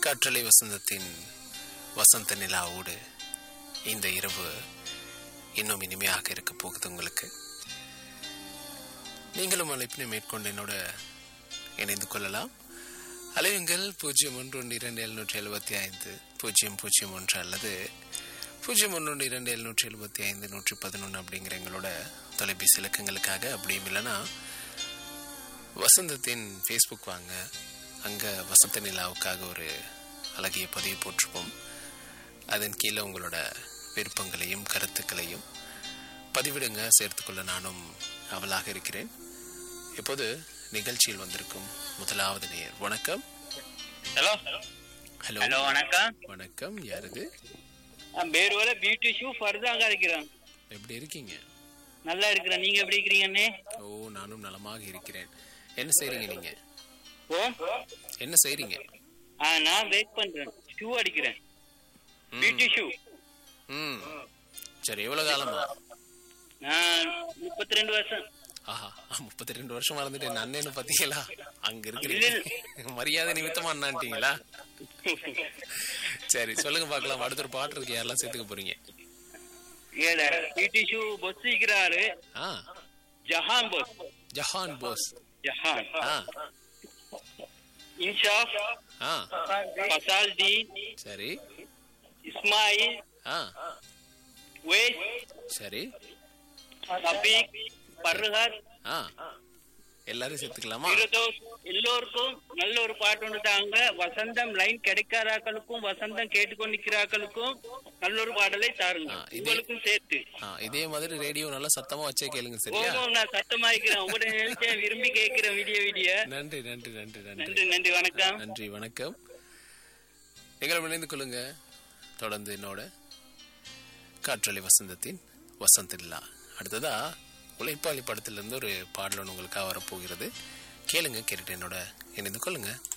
காற்றலை வசந்தத்தின் வசந்த நிலாவோடு இந்த இரவு இன்னும் இனிமையாக இருக்க போகுது உங்களுக்கு நீங்களும் அழைப்பினை மேற்கொண்டு என்னோட இணைந்து கொள்ளலாம் அலையுங்கள் பூஜ்ஜியம் ஒன்று ஒன்று இரண்டு எழுநூற்றி எழுபத்தி ஐந்து பூஜ்ஜியம் பூஜ்ஜியம் ஒன்று அல்லது பூஜ்ஜியம் ஒன்று ஒன்று இரண்டு எழுநூற்றி எழுபத்தி ஐந்து நூற்றி பதினொன்று அப்படிங்கிற எங்களோட தொலைபேசி இலக்கங்களுக்காக அப்படியும் இல்லைன்னா வசந்தத்தின் ஃபேஸ்புக் வாங்க அங்கே வசந்த நிலாவுக்காக ஒரு அழகிய பதிவு போட்டிருப்போம் அதன் கீழே உங்களோட விருப்பங்களையும் கருத்துக்களையும் பதிவிடுங்க சேர்த்துக்கொள்ள நானும் அவளாக இருக்கிறேன் இப்போது நிகழ்ச்சியில் வந்திருக்கும் முதலாவது நேயர் வணக்கம் ஹலோ ஹலோ ஹலோ வணக்கம் வணக்கம் யாருது நான் பேருவல பியூட்டி ஷூ ஃபர்தாங்க இருக்கிறேன் எப்படி இருக்கீங்க நல்லா இருக்கிறேன் நீங்க எப்படி இருக்கிறீங்கண்ணே ஓ நானும் நலமாக இருக்கிறேன் என்ன செய்றீங்க நீங்க ஓ என்ன செய்றீங்க ஆ நான் வெயிட் பண்றேன் ஷூ அடிக்கிறேன் பியூட்டி ஷூ ம் சரி எவ்வளவு காலமா நான் முப்பத்தி ரெண்டு வருஷம் ஆஹா முப்பத்தி ரெண்டு வருஷம் வளர்ந்துட்டு என் அண்ணன்னு பாத்தீங்களா அங்க இல்ல, இருக்கிறீங்க மரியாதை நிமித்தமா அண்ணான்ட்டீங்களா சரி சொல்லுங்க பார்க்கலாம் அடுத்த ஒரு பாட்டு இருக்கு யாரெல்லாம் சேர்த்துக்க போறீங்க ஏல பியூட்டி ஷூ பொஸ் இருக்கிறாரு ஆ ஜஹான் பொஸ் ஜஹான் போஸ் ஜஹான் ஆ இன்ஷாப் ஆ ஃபசால் தீன் சரி இஸ்மாயில் ஆ வேஸ் சரி சபீக் பர்ஹத் ஆ எல்லாரும் சேர்த்துக்கலாமா பிரதோஷ் எல்லோருக்கும் நல்ல ஒரு பாட்டு ஒன்று தாங்க வசந்தம் லைன் கிடைக்காதாக்களுக்கும் வசந்தம் கேட்டுக்கொண்டிருக்கிறாக்களுக்கும் நல்ல ஒரு பாடலை தாருங்க ஆ, இது- உங்களுக்கும் சேர்த்து ஆ இதே மாதிரி ரேடியோ நல்லா சத்தமா வச்சே கேளுங்க சரியா ஓமம் நான் சத்தமாக்கிறேன் உங்களுடைய நிகழ்ச்சியை விரும்பி கேட்கிறேன் விடிய விடிய நன்றி நன்றி நன்றி நன்றி நன்றி நன்றி வணக்கம் நன்றி வணக்கம் நீங்கள் இணைந்து கொள்ளுங்க தொடர்ந்து என்னோட காற்றலை வசந்தத்தின் வசந்தில்லா அடுத்ததா உழைப்பாளி படத்திலிருந்து ஒரு பாடல் ஒன்று உங்களுக்காக வரப்போகிறது கேளுங்க கேட்டுட்டு என்னோட இணைந்து கொள்ளுங்க